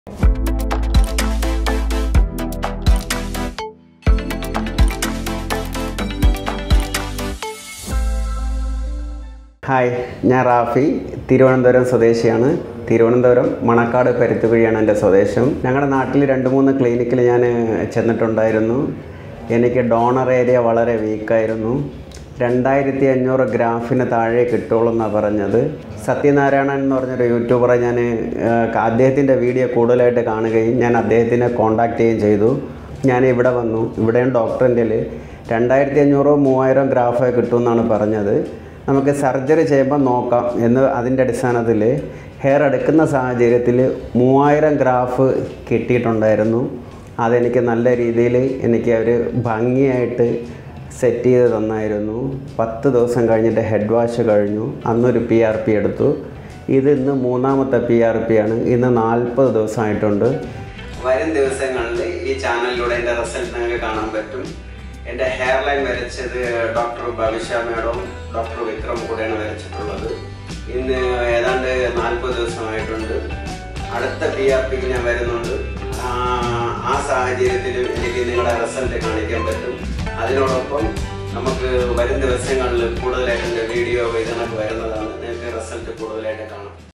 hi ഞാൻ റാഫി തിരുവനന്തപുരം സ്വദേശിയാണ് തിരുവനന്തപുരം മണക്കാട് പരുത്തുകുഴിയാണ് എൻ്റെ സ്വദേശം ഞങ്ങളുടെ നാട്ടിൽ രണ്ട് മൂന്ന് ക്ലിനിക്കിൽ ഞാൻ ചെന്നിട്ടുണ്ടായിരുന്നു എനിക്ക് ഡോണർ ഏരിയ വളരെ വീക്കായിരുന്നു രണ്ടായിരത്തി അഞ്ഞൂറ് ഗ്രാഫിന് താഴെ കിട്ടുള്ളൂ എന്നാണ് പറഞ്ഞത് സത്യനാരായണൻ എന്ന് പറഞ്ഞൊരു യൂട്യൂബറെ ഞാൻ അദ്ദേഹത്തിൻ്റെ വീഡിയോ കൂടുതലായിട്ട് കാണുകയും ഞാൻ അദ്ദേഹത്തിനെ കോണ്ടാക്ട് ചെയ്യുകയും ചെയ്തു ഞാൻ ഇവിടെ വന്നു ഇവിടെയും ഡോക്ടറിൻ്റെ രണ്ടായിരത്തി അഞ്ഞൂറോ മൂവായിരം ഗ്രാഫേ കിട്ടുമെന്നാണ് പറഞ്ഞത് നമുക്ക് സർജറി ചെയ്യുമ്പോൾ നോക്കാം എന്ന് അതിൻ്റെ അടിസ്ഥാനത്തിൽ ഹെയർ എടുക്കുന്ന സാഹചര്യത്തിൽ മൂവായിരം ഗ്രാഫ് കിട്ടിയിട്ടുണ്ടായിരുന്നു അതെനിക്ക് നല്ല രീതിയിൽ എനിക്ക് അവർ ഭംഗിയായിട്ട് സെറ്റ് ചെയ്ത് തന്നായിരുന്നു പത്ത് ദിവസം കഴിഞ്ഞിട്ട് ഹെഡ് വാഷ് കഴിഞ്ഞു അന്നൊരു പി ആർ പി എടുത്തു ഇത് ഇന്ന് മൂന്നാമത്തെ പി ആർ പി ആണ് ഇന്ന് നാൽപ്പത് ദിവസമായിട്ടുണ്ട് വരും ദിവസങ്ങളിൽ ഈ ചാനലിലൂടെ എൻ്റെ റിസൾട്ട് നിങ്ങൾക്ക് കാണാൻ പറ്റും എൻ്റെ ഹെയർ ലൈൻ വരച്ചത് ഡോക്ടർ ഭവിഷ മേഡവും ഡോക്ടർ വിക്രം കൂടെയാണ് വരച്ചിട്ടുള്ളത് ഇന്ന് ഏതാണ്ട് നാൽപ്പത് ദിവസമായിട്ടുണ്ട് അടുത്ത പി ആർ പിക്ക് ഞാൻ വരുന്നുണ്ട് ആ, ആ സാഹചര്യത്തിലും എനിക്ക് നിങ്ങളുടെ റിസൾട്ട് കാണിക്കാൻ പറ്റും അതിനോടൊപ്പം നമുക്ക് വരും ദിവസങ്ങളിൽ കൂടുതലായിട്ട് എൻ്റെ വീഡിയോ ഇതിനൊക്കെ വരുന്നതാണ് നിങ്ങൾക്ക് റിസൾട്ട് കൂടുതലായിട്ട് കാണാം